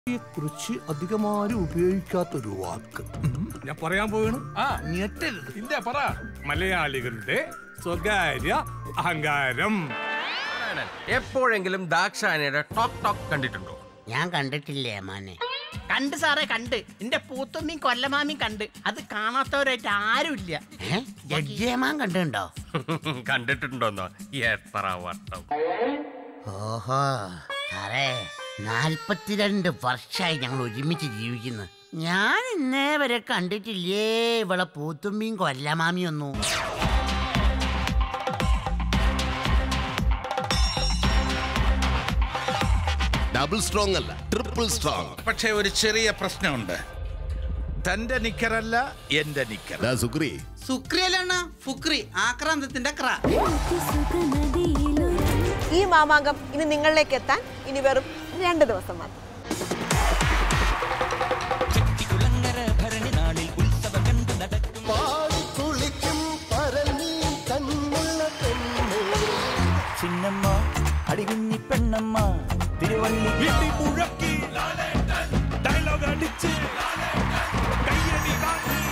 കുറിച്ച് അധികമാരും ഉപയോഗിക്കാത്തൊരു വാക്ക് ഉം. ഞാൻ പറയാൻ പോവാണ് ആ ഞെട്ടരുത് ഇല്ല പറ മലയാളികളുടെ സ്വകാര്യ അഹങ്കാരം എപ്പോഴെങ്കിലും ദാക്ഷായണിയുടെ ടോക്ക് ടോക്ക് കണ്ടിട്ടുണ്ടോ ഞാൻ കണ്ടിട്ടില്ലേ മാനെ കണ്ട് സാറേ കണ്ട് എന്റെ പൂത്തുമ്മയും കൊല്ലമാമിയും കണ്ട് അത് കാണാത്തവരായിട്ട് ആരുമില്ല ഏ ജഡ്ജിയമാൻ കണ്ടിട്ടുണ്ടോ കണ്ടിട്ടുണ്ടോന്നോ എത്ര വട്ടം ഓഹോ സാറേ നാൽപ്പത്തിരണ്ട് വർഷമായി ഞങ്ങൾ ഒരുമിച്ച് ജീവിക്കുന്നു ഞാൻ ഇന്നേ വരെ കണ്ടിട്ടില്ലേ ഇവളെ പൂത്തുമ്പിയും കൊല്ലമാമിയൊന്നും ഡബിൾ സ്ട്രോങ് അല്ല ട്രിപ്പിൾ സ്ട്രോങ് പക്ഷേ ഒരു ചെറിയ പ്രശ്നമുണ്ട് തന്റെ നിക്കറല്ല എന്റെ നിക്കർ സുക്രി സുക്രിയല്ല ഫുക്രി ആക്രാന്തത്തിന്റെ ക്ര ഈ മാമാങ്കം ഇനി നിങ്ങളിലേക്ക് എത്താൻ ഇനി വെറും രണ്ട് ദിവസം മാത്രം ചിന്നമ്മ അടികുഞ്ഞി പെണ്ണമ്മ തിരുവള്ളി ഡയലോഗ് അടിച്ച് കയ്യടി വാങ്ങി